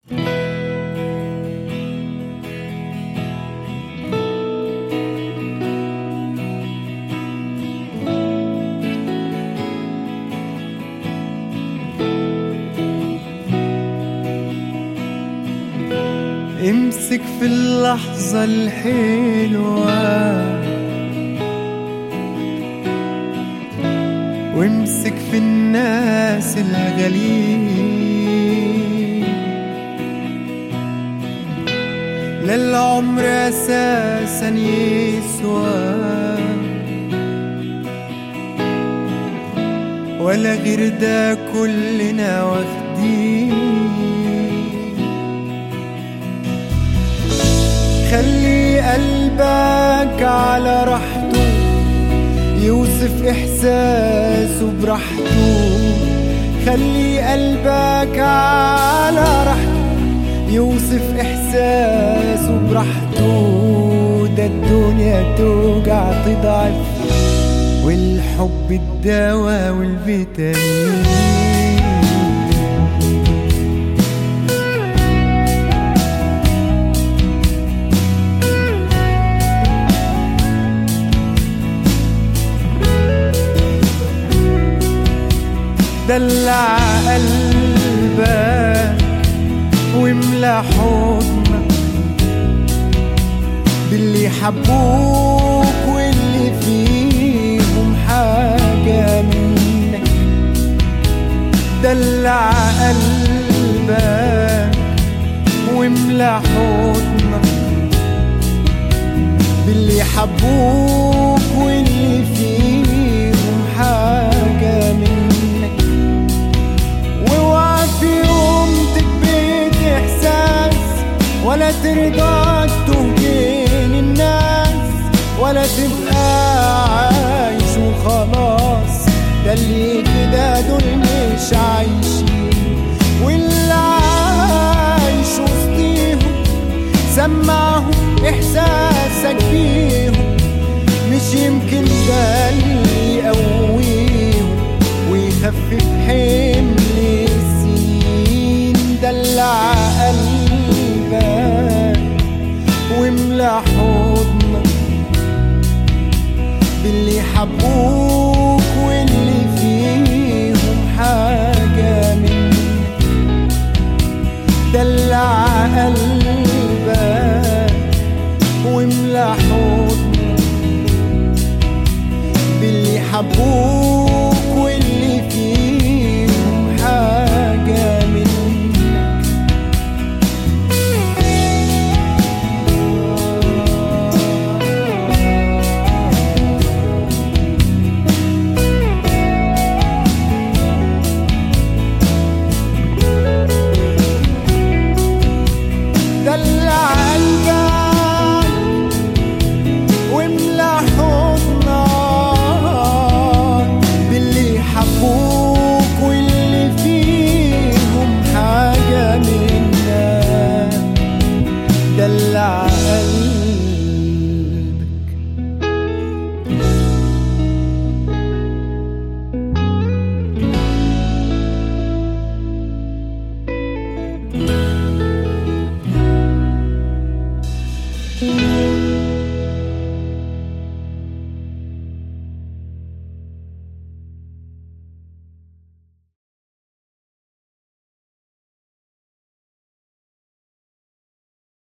امسك في اللحظة الحلوة وامسك في الناس الغاليين لا العمر أساسا يسوى ولا غير ده كلنا واخدين خلي قلبك على راحته يوصف إحساسه براحته خلي قلبك على راحته يوصف إحساسه براحته ده الدنيا توجع تضعف والحب الدواء والفيتامين دلع قلبك واملى حضنك باللي حبوك واللي فيهم حاجة منك دلع قلبك واملى حضنك باللي حبوك واللي فيهم حاجة منك واوعى في يوم تكبت احساس ولا ترضى تهجن الناس ولا تبقى عايش وخلاص ده اللي كده دول مش عايشين واللي عايش وسطيهم سمعهم احساسك بيهم مش يمكن ده اللي